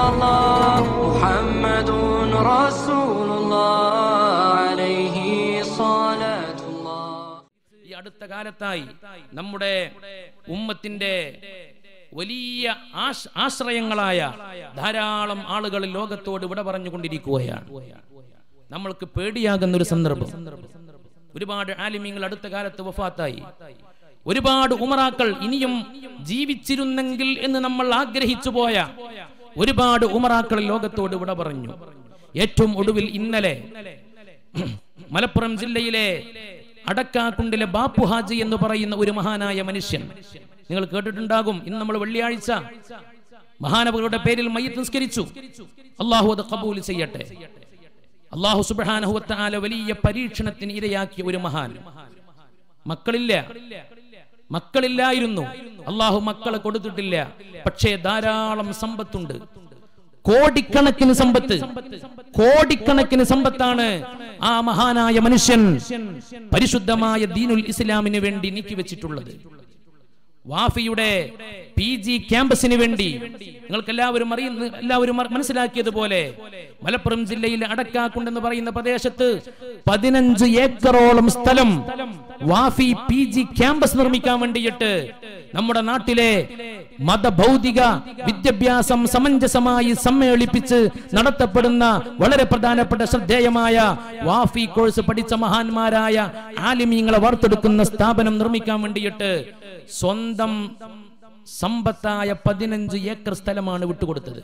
الله محمد رسول الله عليه صلاة الله ഈ അടുത്ത കാലത്തായി നമ്മുടെ ഉമ്മത്തിന്റെ വലിയ ആശ്- ആശ്രയങ്ങളായ ധാരാളം ആളുകൾ ലോകത്തോട് വിട പറഞ്ഞുകൊണ്ടിരിക്കുകയാണ് നമ്മൾക്ക് പേടിയാകുന്ന ഒരു സന്ദർഭം ഒരുപാട് ആലിമ്യങ്ങൾ അടുത്ത കാലത്ത് വഫാത്തായി ഒരുപാട് ഉമറാക്കൾ ഇനിയും ജീവിച്ചിരുന്നെങ്കിൽ എന്ന് നമ്മൾ ആഗ്രഹിച്ചു പോയ ഒരുപാട് ഉമറാക്കൾ ലോകത്തോട് വിട പറഞ്ഞു ഏറ്റവും ഒടുവിൽ ഇന്നലെ മലപ്പുറം ജില്ലയിലെ അടക്കാക്കുണ്ടിലെ ബാപ്പു ഹാജി എന്ന് പറയുന്ന ഒരു മഹാനായ മനുഷ്യൻ നിങ്ങൾ കേട്ടിട്ടുണ്ടാകും ഇന്ന് നമ്മൾ വെള്ളിയാഴ്ച മഹാനവരുടെ പേരിൽ മയ്യത്ത് നിസ്കരിച്ചു അള്ളാഹു അത് കബൂൽ ചെയ്യട്ടെ അള്ളാഹു സുബാനഹുവത്താല വലിയ പരീക്ഷണത്തിന് ഇരയാക്കിയ ഒരു മഹാൻ മക്കളില്ല മക്കളില്ലായിരുന്നു അള്ളാഹു മക്കളെ കൊടുത്തിട്ടില്ല പക്ഷേ ധാരാളം സമ്പത്തുണ്ട് കോടിക്കണക്കിന് സമ്പത്ത് കോടിക്കണക്കിന് സമ്പത്താണ് ആ മഹാനായ മനുഷ്യൻ പരിശുദ്ധമായ ദീനുൽ ഇസ്ലാമിന് വേണ്ടി നീക്കിവെച്ചിട്ടുള്ളത് വാഫിയുടെ പി ജി ക്യാമ്പസിന് വേണ്ടി നിങ്ങൾക്ക് എല്ലാവരും അറിയുന്ന എല്ലാവരും മ- മനസ്സിലാക്കിയതുപോലെ മലപ്പുറം ജില്ലയിലെ അടക്കാക്കുണ്ടെന്ന് പറയുന്ന പ്രദേശത്ത് പതിനഞ്ച് ഏക്കറോളം സ്ഥലം വാഫി പി ജി ക്യാമ്പസ് നിർമ്മിക്കാൻ വേണ്ടിയിട്ട് നമ്മുടെ നാട്ടിലെ മതഭൗതിക വിദ്യാഭ്യാസം സമഞ്ജസമായി സമ്മേളിപ്പിച്ച് നടത്തപ്പെടുന്ന വളരെ പ്രധാനപ്പെട്ട ശ്രദ്ധേയമായ വാഫി കോഴ്സ് പഠിച്ച മഹാന്മാരായ ആലിമീങ്ങളെ വാർത്തെടുക്കുന്ന സ്ഥാപനം നിർമ്മിക്കാൻ വേണ്ടിയിട്ട് സ്വന്തം സമ്പത്തായ പതിനഞ്ച് ഏക്കർ സ്ഥലമാണ് വിട്ടുകൊടുത്തത്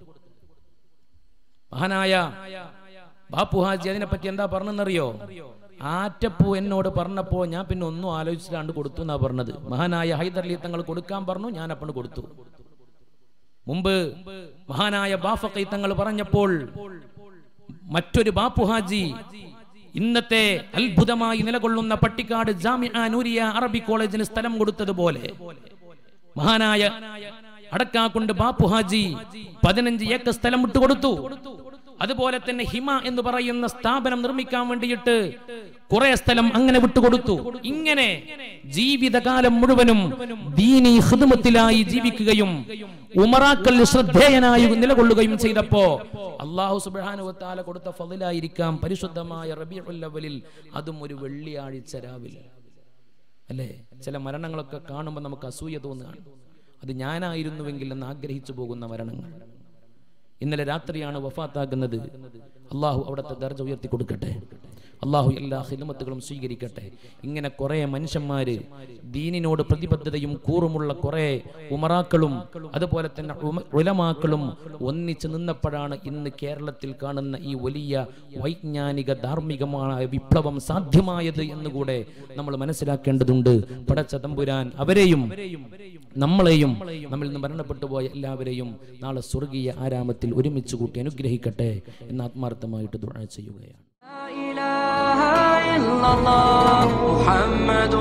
മഹാനായ ബാപ്പു ഹാജി അതിനെപ്പറ്റി എന്താ പറഞ്ഞെന്നറിയോ ആറ്റപ്പൂ എന്നോട് പറഞ്ഞപ്പോ ഞാൻ പിന്നെ ഒന്നും ആലോചിച്ചിട്ടാണ്ട് കൊടുത്തു എന്നാ പറഞ്ഞത് മഹാനായ ഹൈദർലി തങ്ങൾ കൊടുക്കാൻ പറഞ്ഞു ഞാൻ അപ്പോൾ കൊടുത്തു മുമ്പ് മഹാനായ ബാഫക്കൈ തങ്ങൾ പറഞ്ഞപ്പോൾ മറ്റൊരു ബാപ്പു ഹാജി ഇന്നത്തെ അത്ഭുതമായി നിലകൊള്ളുന്ന പട്ടിക്കാട് ജാമിഅ നൂരിയ അറബി കോളേജിന് സ്ഥലം കൊടുത്തതുപോലെ മഹാനായ അടക്കാക്കുണ്ട് ബാപ്പു ഹാജി പതിനഞ്ച് ഏക്കർ സ്ഥലം വിട്ടുകൊടുത്തു അതുപോലെ തന്നെ ഹിമ എന്ന് പറയുന്ന സ്ഥാപനം നിർമ്മിക്കാൻ വേണ്ടിയിട്ട് കുറെ സ്ഥലം അങ്ങനെ വിട്ടുകൊടുത്തു ഇങ്ങനെ ജീവിതകാലം മുഴുവനും ദീനി ഹിദമത്തിലായി ജീവിക്കുകയും ഉമറാക്കൽ ശ്രദ്ധേയനായി നിലകൊള്ളുകയും ചെയ്തപ്പോ അള്ളാഹു സുബാനുവത്താല കൊടുത്ത ഫതിലായിരിക്കാം പരിശുദ്ധമായ റബിയുൽ അവലിൽ അതും ഒരു വെള്ളിയാഴ്ച രാവിലെ അല്ലേ ചില മരണങ്ങളൊക്കെ കാണുമ്പോൾ നമുക്ക് അസൂയ തോന്നുകയാണ് അത് ഞാനായിരുന്നുവെങ്കിൽ എന്ന് ആഗ്രഹിച്ചു പോകുന്ന മരണങ്ങൾ ഇന്നലെ രാത്രിയാണ് വഫാത്താകുന്നത് അള്ളാഹു അവിടുത്തെ ദർജ ഉയർത്തി കൊടുക്കട്ടെ അള്ളാഹു എല്ലാ ഹിദമത്തുകളും സ്വീകരിക്കട്ടെ ഇങ്ങനെ കുറെ മനുഷ്യന്മാര് ദീനിനോട് പ്രതിബദ്ധതയും കൂറുമുള്ള കുറെ ഉമറാക്കളും അതുപോലെ തന്നെ ഉമ- ഉലമാക്കളും ഒന്നിച്ചു നിന്നപ്പോഴാണ് ഇന്ന് കേരളത്തിൽ കാണുന്ന ഈ വലിയ വൈജ്ഞാനിക ധാർമ്മികമായ വിപ്ലവം സാധ്യമായത് എന്നുകൂടെ നമ്മൾ മനസ്സിലാക്കേണ്ടതുണ്ട് പടച്ച തമ്പുരാൻ അവരെയും നമ്മളെയും നമ്മിൽ നിന്ന് മരണപ്പെട്ടു പോയ എല്ലാവരെയും നാളെ സ്വർഗീയ ആരാമത്തിൽ ഒരുമിച്ച് കൂട്ടി അനുഗ്രഹിക്കട്ടെ എന്ന് ആത്മാർത്ഥമായിട്ട് ദുആ ചെയ്യുകയാണ് لا إله إلا الله محمد